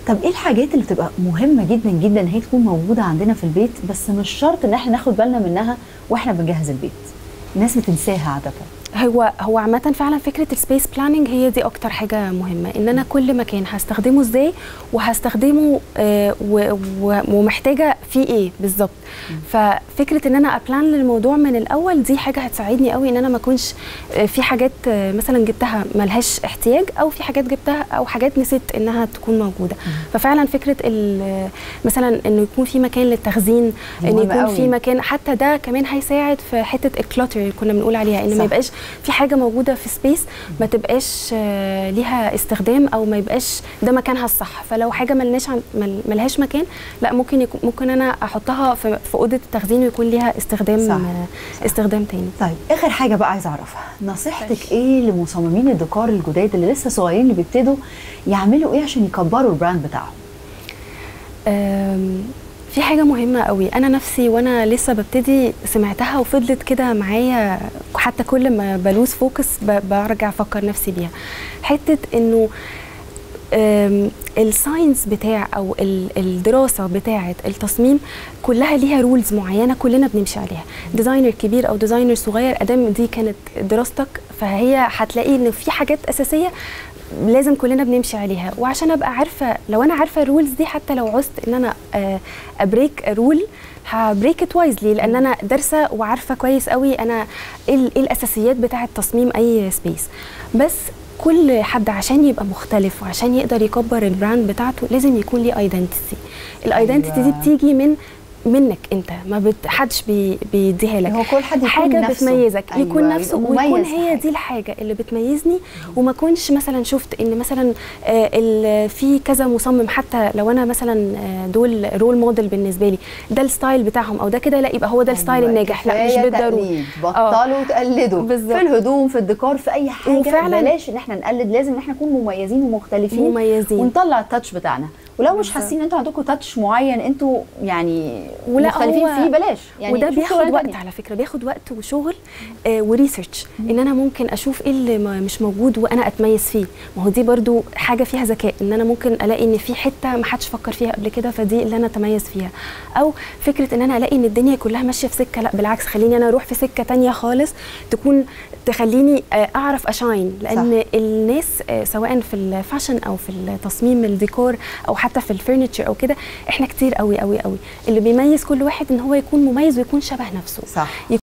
طب ايه الحاجات اللي بتبقى مهمه جدا جدا ان هي تكون موجوده عندنا في البيت بس مش شرط ان احنا ناخد بالنا منها واحنا بنجهز البيت الناس بتنساها عاده هو هو عامة فعلا فكرة السبيس بلاننج هي دي أكتر حاجة مهمة إن أنا كل مكان هستخدمه إزاي وهستخدمه آه و- و- ومحتاجة فيه إيه بالظبط ففكرة إن أنا أبلان للموضوع من الأول دي حاجة هتساعدني قوي إن أنا ما أكونش آه في حاجات آه مثلا جبتها ملهاش احتياج أو في حاجات جبتها أو حاجات نسيت إنها تكون موجودة ففعلا فكرة ال- مثلا إنه يكون في مكان للتخزين إن مهمة يكون قوي. في مكان حتى ده كمان هيساعد في حتة الكلوتر اللي كنا بنقول عليها إن صح. ما يبقاش في حاجه موجوده في سبيس ما تبقاش آه، ليها استخدام او ما يبقاش ده مكانها الصح فلو حاجه ملناش عن مل- ملهاش مكان لا ممكن يكون ممكن انا احطها في, في اوضه التخزين ويكون ليها استخدام صح. آه، استخدام تاني طيب اخر حاجه بقى عايزه اعرفها نصيحتك ايه لمصممين الديكور الجداد اللي لسه صغيرين اللي بيبتدوا يعملوا ايه عشان يكبروا البراند بتاعهم آم، في حاجة مهمة قوي أنا نفسي وأنا لسه ببتدي سمعتها وفضلت كده معايا حتى كل ما بلوز فوكس ب- برجع أفكر نفسي بيها حتة إنه آم، الساينس بتاع او ال- الدراسه بتاعه التصميم كلها ليها رولز معينه كلنا بنمشي عليها ديزاينر كبير او ديزاينر صغير ادام دي كانت دراستك فهي هتلاقي ان في حاجات اساسيه لازم كلنا بنمشي عليها وعشان ابقى عارفه لو انا عارفه الرولز دي حتى لو عوزت ان انا آه، ابريك رول هبريك ات وايزلي لان انا دارسه وعارفه كويس قوي انا ايه ال- إيه الاساسيات بتاعه تصميم اي سبيس بس كل حد عشان يبقى مختلف وعشان يقدر يكبر البراند بتاعته لازم يكون ليه ايدنتيتي الايدنتيتي دي أيوة. بتيجي من منك انت ما بت- حدش بي بيديها لك هو كل حد يكون حاجه نفسه. بتميزك أيوة، يكون نفسه يبقى ويكون مميز في هي حاجة. دي الحاجه اللي بتميزني وما اكونش مثلا شفت ان مثلا آه، ال- في كذا مصمم حتى لو انا مثلا آه، دول رول موديل بالنسبه لي ده الستايل بتاعهم او ده كده لا يبقى هو ده الستايل أيوة، الناجح لا مش كفاية بالضروره تقليد. بطلوا تقلدوا بالظبط. في الهدوم في الديكور في اي حاجه وفعلاً- بلاش ان احنا نقلد لازم ان احنا نكون مميزين ومختلفين مميزين. ونطلع التاتش بتاعنا ولو مش بالظبط. حاسين ان انتوا عندكم تاتش معين انتوا يعني ولا مختلفين هو- فيه بلاش يعني وده شوفوا بياخد شغلانة وقت تانية. على فكره بياخد وقت وشغل آه وريسيرش ان انا ممكن اشوف ايه اللي ما- مش موجود وانا اتميز فيه ما هو دي برضو حاجه فيها ذكاء ان انا ممكن الاقي ان في حته ما حدش فكر فيها قبل كده فدي اللي انا اتميز فيها او فكره ان انا الاقي ان الدنيا كلها ماشيه في سكه لا بالعكس خليني انا اروح في سكه تانية خالص تكون تخليني آه، اعرف اشاين لان صح. الناس آه، سواء في الفاشن او في التصميم الديكور او حتى في الفurniture او كده احنا كتير قوي قوي قوي اللي بيميز كل واحد ان هو يكون مميز ويكون شبه نفسه صح